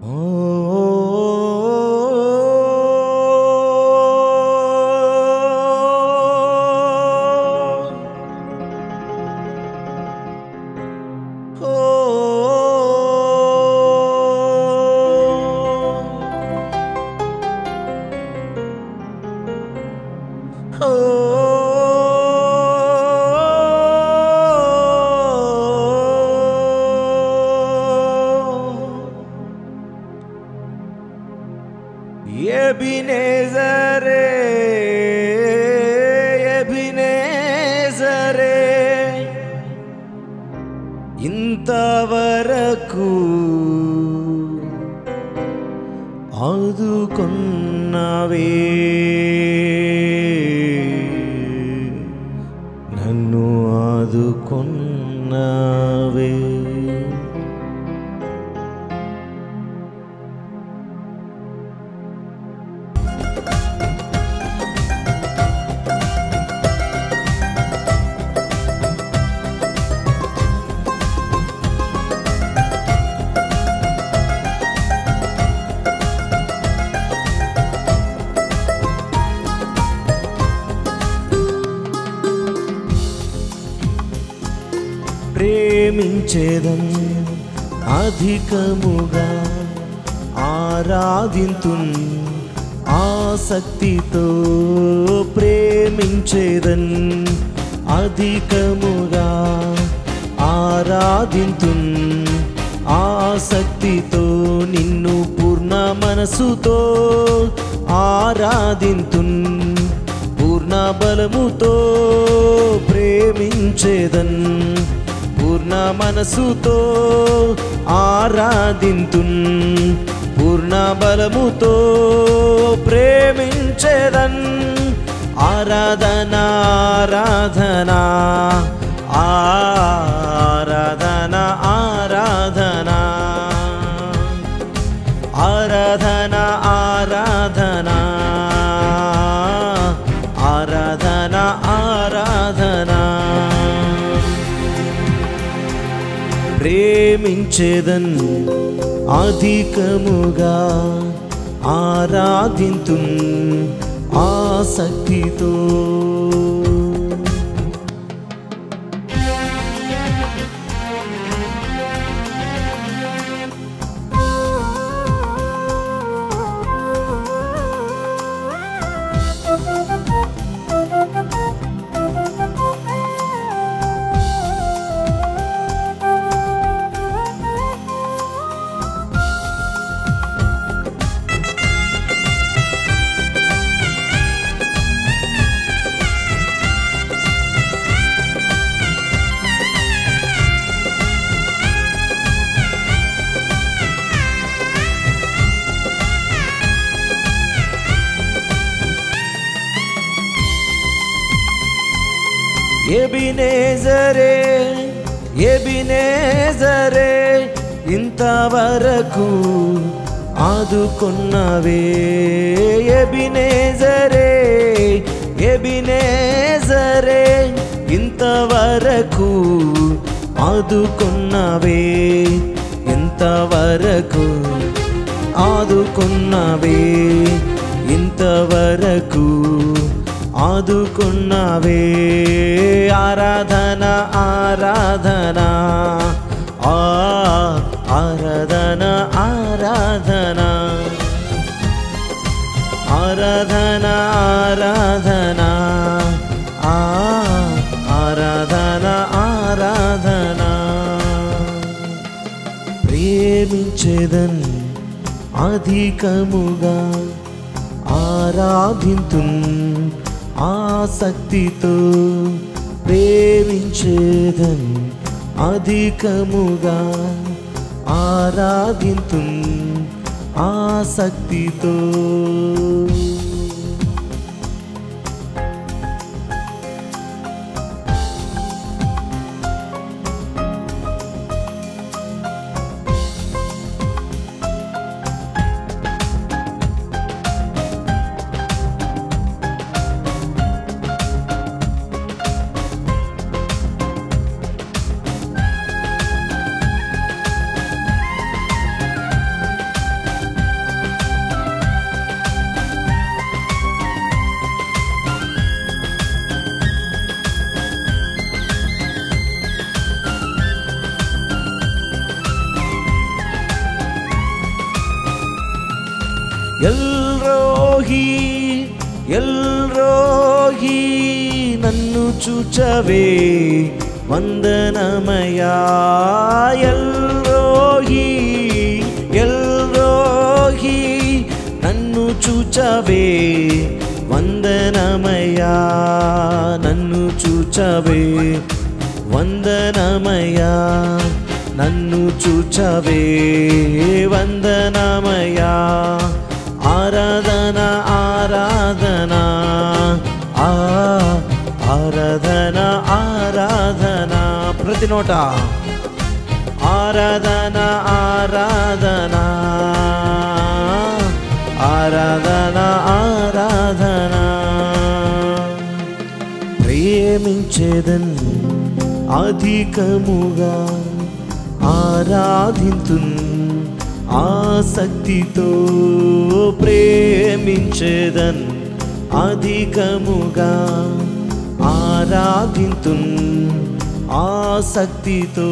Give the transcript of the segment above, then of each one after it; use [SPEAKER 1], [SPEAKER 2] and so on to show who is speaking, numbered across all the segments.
[SPEAKER 1] ఎబినేజరే ఎబినేజరే ఇంతవరకు ఆదుకున్నవే నన్ను ఆదుకున్నవే ప్రేమించేదం అధికముగా ఆరాధింతు ఆసక్తితో ప్రేమించేదన్ అధికముగా ఆరాధింతు ఆసక్తితో నిన్ను పూర్ణ మనసుతో ఆరాధింతున్ పూర్ణ బలముతో ప్రేమించేదన్ పూర్ణ మనసుతో ఆరాధింతున్ పూర్ణ బలముతో ప్రేమించేదన్ ఆరాధన ఆరాధన ఆరాధన ఆరాధన ఆరాధన ఆరాధన ఆరాధన ఆరాధన ప్రేమించేదన్ అధికముగా ఆరాధింతు ఆసక్తితో ఎబినేజరే ఎబినేజరే ఇంతవరకు ఆదుకున్నవే ఎబినేజరే ఎబినేజరే ఇంతవరకు ఆదుకున్నవే ఇంతవరకు ఆదుకున్నవే ఇంతవరకు ఆదుకున్నవే ఆరాధన ఆరాధన ఆ ఆరాధన ఆరాధన ఆరాధన ఆరాధన ఆ ఆరాధన ఆరాధన ప్రేమించేదన్ అధికముగా ఆరాధింతు ఆసక్తితో ప్రేమించేదన్ అధికముగా ఆరాధింతు ఆసక్తితో ఎల్రోహి ఎల్రోహి నన్ను చూచవే వందనమయా ఎల్రోహి ఎల్రోహి నన్ను చూచవే వందనమయా నన్ను చూచవే వందనమయా నన్ను చూచవే వందనమయా ఆరాధన ఆరాధన ఆ ఆరాధన ఆరాధన ప్రతి నోట ఆరాధన ఆరాధన ఆరాధన ఆరాధన ప్రేమించేదన్ అధికముగా ఆరాధింతున్ ఆసక్తితో ప్రేమించేదన్ అధికముగా ఆరాధింతున్ ఆసక్తితో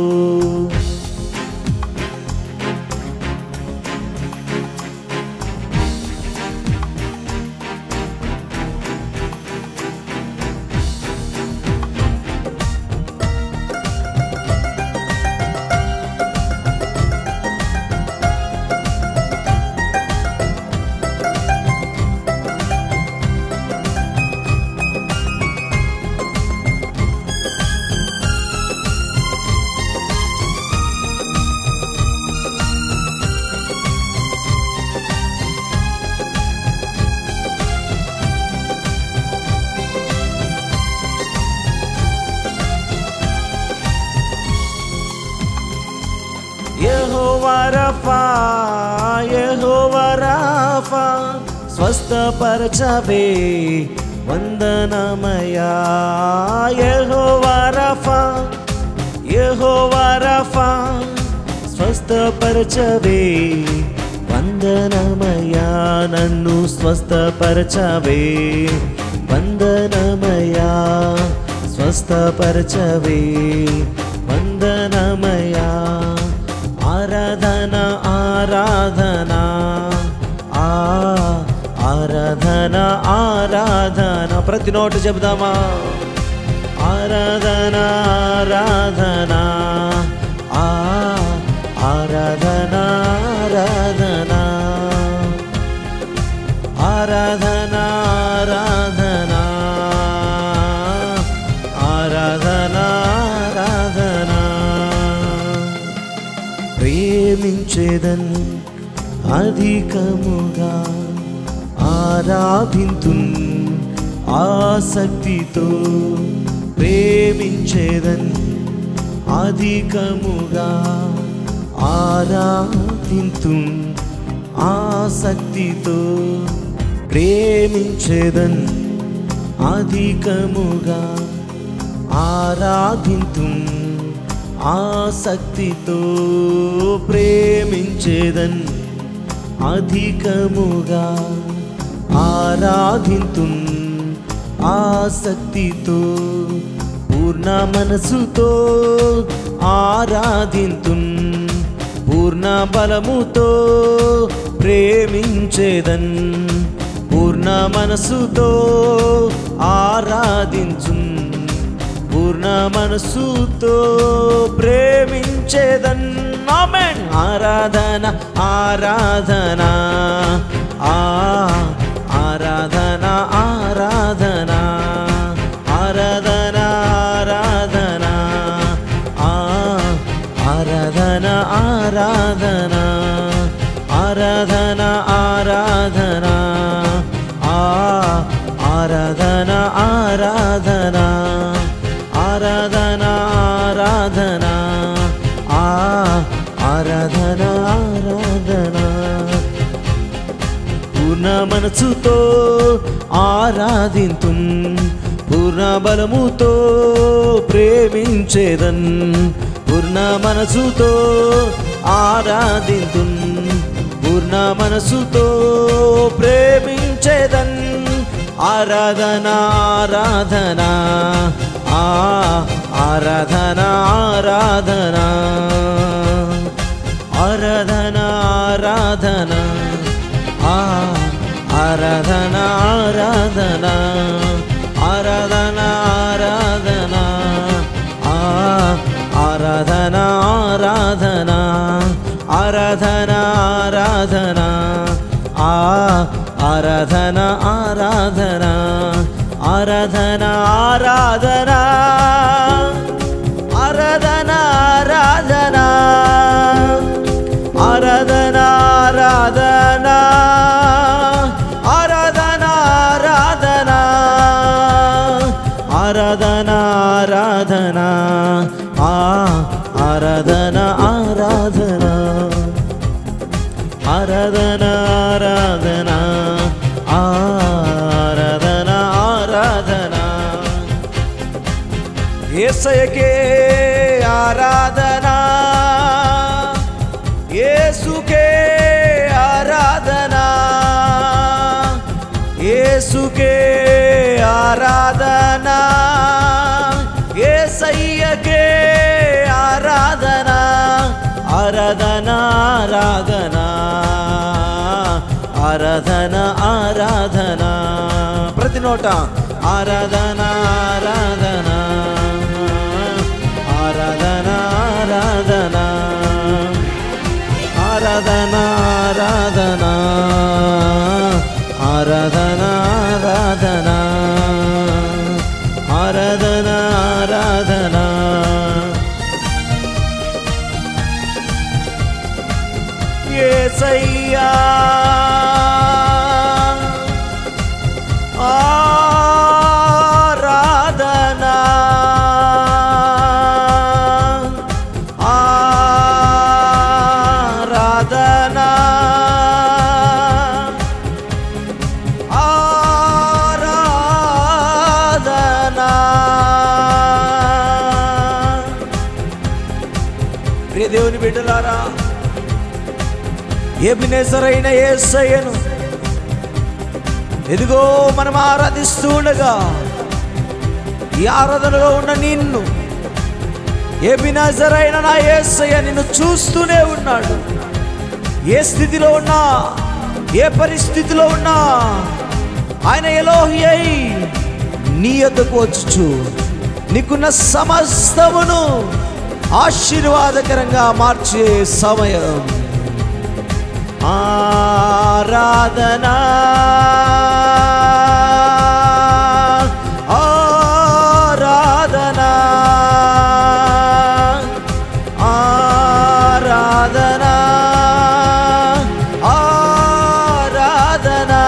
[SPEAKER 1] యహోవరఫా యహోవరఫా స్వస్థపరచవే వందనమయా యహోవరఫా యహోవరఫా స్వస్థపరచవే వందనమయా నన్ను స్వస్థపరచవే వందనమయా స్వస్థపరచవే వందనమయా ఆరాధన ఆరాధన ఆ ఆరాధన ఆరాధన ప్రతి నోటు చెబుదామా ఆరాధన ఆరాధన ఆ ఆరాధన ఆరాధన ఆరాధన ఆరాధన ఆరాధన ఆరాధన ప్రేమించేదన్ అధికముగా ఆరాధింతున్ ఆసక్తితో ప్రేమించేదన్ అధికముగా ఆరాధింతున్ ఆసక్తితో ప్రేమించేదన్ అధికముగా ఆరాధింతున్ ఆసక్తితో ప్రేమించేదన్ అధికముగా ఆరాధింతున్ ఆసక్తితో పూర్ణ మనసుతో ఆరాధింతున్ పూర్ణ బలముతో ప్రేమించేదన్ పూర్ణ మనసుతో ఆరాధించున్ పూర్ణ మనసుతో ప్రేమించేదన్ ఆమెన్ ఆరాధన ఆరాధన ఆ ఆరాధన ఆరాధన ఆరాధన ఆరాధన ఆ ఆరాధన ఆరాధన ఆరాధన ఆరాధన ఆ ఆరాధన ఆరాధన ఆరాధన ఆరాధన ఆ ఆరాధన ఆరాధన పూర్ణ మనసుతో ఆరాధింతున్ పూర్ణ బలముతో ప్రేమించేదన్ పూర్ణ మనసుతో ఆరాధింతున్ పూర్ణ మనసుతో ప్రేమించేదన్ ఆరాధన ఆరాధన ఆ ఆరాధన ఆరాధన ఆరాధన ఆరాధన ఆ ఆరాధన ఆరాధన ఆరాధన ఆరాధన ఆ ఆరాధన ఆరాధన ఆరాధన ఆరాధన ఆ ఆరాధన ఆరాధన ఆరాధన ఆరాధన ఆరాధన ఆరాధన ఆరాధన ఆరాధన ఆరాధన ఆరాధన ఆరాధన ఆరాధన ఆ ఆరాధన ఆరాధన ఆరాధన ఆరాధన ఆరాధన ఆరాధన ఏసయకే ఆరాధన యేసుకే ఆరాధన యేసుకే ఆరాధన ఏసయ్యకే ఆరాధన ఆరాధన ఆరాధన ఆరాధన ఆరాధన ప్రతి నోట ఆరాధన ఆరాధన ఆరాధన ఆరాధన ఆరాధన ఆరాధన ఆరాధన ఆరాధన ఆరాధన ఆరాధన ఏసయ్యా ఆరాధన ఆరాధన ఆరాధన ప్రియ దేవుని బిడ్డలారా ఎబినేసరైన యేసయ్యను ఎదిగో మనం ఆరాధిస్తూ ఉండగా ఈ ఆరాధనలో ఉన్న నిన్ను ఎబినజరైన నా యేసయ్య నిన్ను చూస్తూనే ఉన్నాడు ఏ స్థితిలో ఉన్నా ఏ పరిస్థితిలో ఉన్నా ఆయన ఎలోహి అయి నీ యొద్దకు వచ్చుచు నీకున్న సమస్తమును ఆశీర్వాదకరంగా మార్చే సమయం ఆరాధన ఆరాధన ఆరాధన ఆరాధన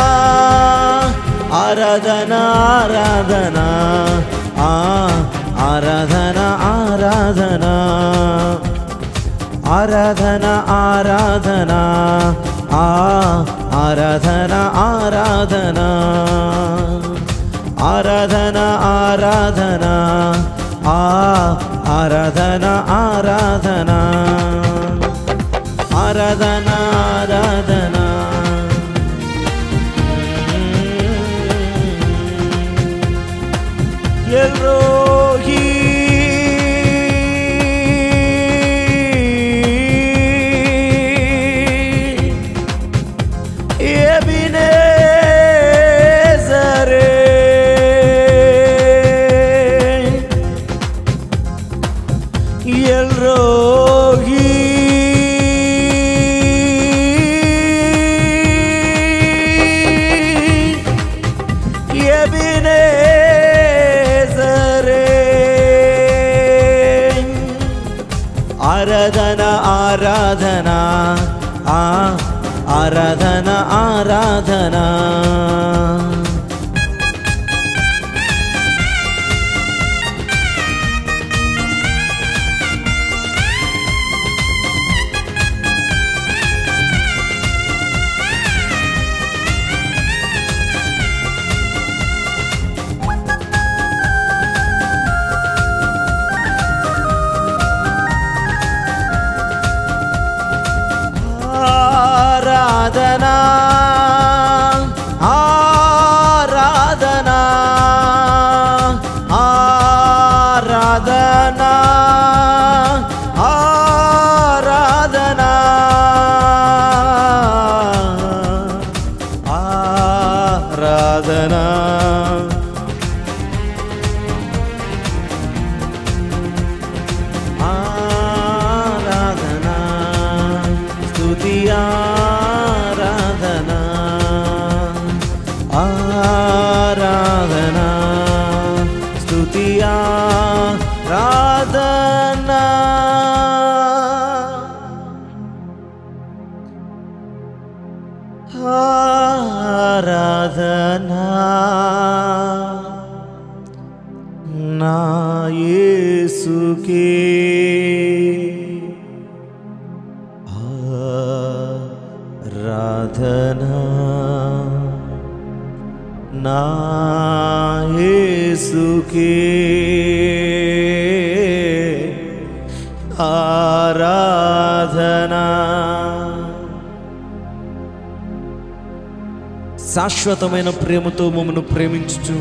[SPEAKER 1] ఆరాధన ఆరాధన ఆ ఆరాధన ఆరాధన ఆరాధన ఆరాధన ఆ ఆరాధన ఆరాధన ఆరాధన ఆరాధన ఆ ఆరాధన ఆరాధన ఆరాధన ఆరాధన ఎల్రోహి ఎబినేజరే ఎల్రోహి ఎబినేజరే ఆరాధన ఆరాధన ఆ ఆరాధన ఆరాధన ఆరాధన ఆరాధన ఆరాధన ఆరాధన స్తుతి ఆరాధన ఆరాధన స్తుతి ఆరాధన ఆరాధన నా యేసుకే ఆరాధన నా యేసుకే ఆరాధన శాశ్వతమైన ప్రేమతో మమ్మను ప్రేమించుచు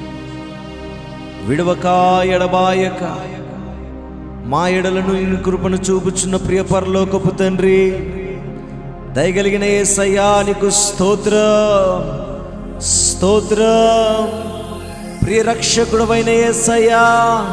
[SPEAKER 1] విడవక ఎడబాయక మా ఎడలను ఇన్ని కృపను చూపుచున్న ప్రియ పరలోకపు తండ్రి దయగలిగిన ఏసయ్యా నీకు స్తోత్రం స్తోత్రం ప్రియ రక్షకుడవైన ఏసయ్యా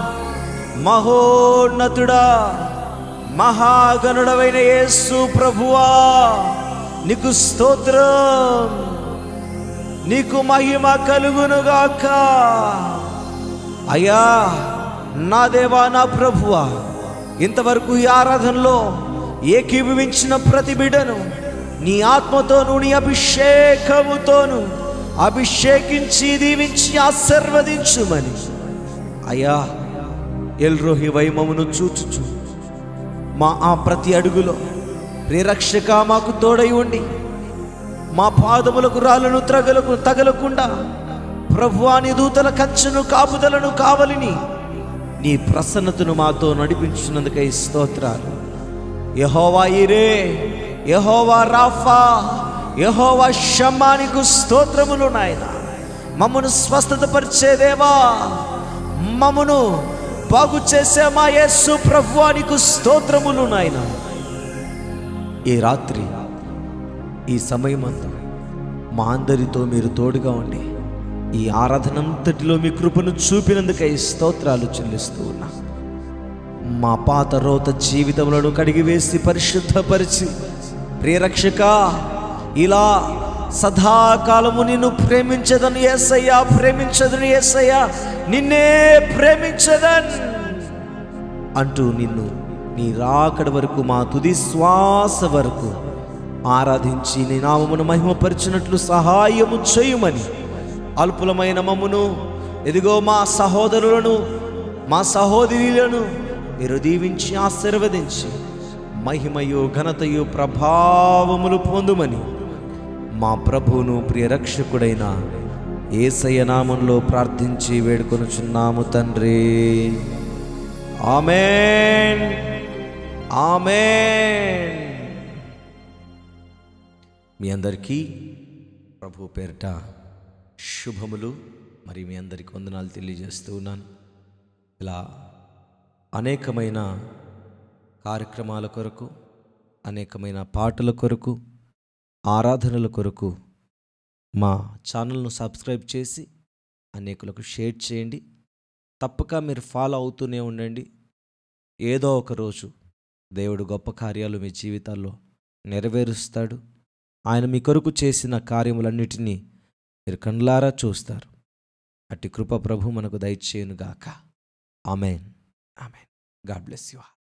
[SPEAKER 1] మహోన్నతుడా మహాగణుడవైన యేసు ప్రభువా నీకు స్తోత్రం నీకు మహిమ కలుగునుగాక అయ్యా నా దేవా నా ప్రభువా ఇంతవరకు ఈ ఆరాధనలో ఏకీభవించిన ప్రతి బిడ్డను నీ ఆత్మతోను నీ అభిషేకముతోను అభిషేకించి దీవించి ఆశీర్వదించుమని అయ్యా ఎల్రోహి వైమమును చూచుచు మా ఆ ప్రతి అడుగులో ప్రేరక్షక మాకు తోడై ఉండి మా పాదములకు రాళ్ళను త్రగలకు తగలకుండా ప్రభువాని దూతల కంచెను కాపుదలను కావలిని నీ ప్రసన్నతను మాతో నడిపించినందుకై స్తోత్రాలు యహోవా ఇరే యహోవా రాఫా యహోవా షమ్మానికు స్తోత్రములు నాయన మమ్మను స్వస్థత పరిచేదేవా మమ్మను బాగు చేసే మా యేసు ప్రభువానికి స్తోత్రములు నాయన ఈ రాత్రి ఈ సమయమంతా మా అందరితో మీరు తోడుగా ఉండి ఈ ఆరాధనంతటిలో మీ కృపను చూపినందుకై స్తోత్రాలు చెల్లిస్తూ ఉన్నా మా పాత రోత జీవితములను కడిగివేసి పరిశుద్ధపరిచి ప్రియరక్షక ఇలా సదాకాలము నిన్ను ప్రేమించదను ఏసయ్యా ప్రేమించదను ఏసయ్యా నిన్నే ప్రేమించదన్ అంటూ నిన్ను నీ రాకడ వరకు మా తుది శ్వాస వరకు ఆరాధించి నీ నామమును మహిమపరిచినట్లు సహాయము చేయుమని అల్పులమైన మమ్మును ఎదిగో మా సహోదరులను మా సహోదరులను మీరు దీవించి ఆశీర్వదించి మహిమయు ఘనతయు ప్రభావములు పొందుమని మా ప్రభువును ప్రియరక్షకుడైన ఏసయ్య నామంలో ప్రార్థించి వేడుకొనుచున్నాము తండ్రి ఆమెన్ ఆమెన్ మీ అందరికీ ప్రభు పేరిట శుభములు మరి మీ అందరికీ వందనాలు తెలియజేస్తూ ఉన్నాను ఇలా అనేకమైన కార్యక్రమాల కొరకు అనేకమైన పాటల కొరకు ఆరాధనల కొరకు మా ఛానల్ను సబ్స్క్రైబ్ చేసి అనేకులకు షేర్ చేయండి తప్పక మీరు ఫాలో అవుతూనే ఉండండి ఏదో ఒక రోజు దేవుడు గొప్ప కార్యాలు మీ జీవితాల్లో నెరవేరుస్తాడు ఆయన మీ కొరకు చేసిన కార్యములన్నిటినీ మీరు కండ్లారా చూస్తారు అట్టి కృప ప్రభు మనకు దయచేయునుగాక amen amen God bless you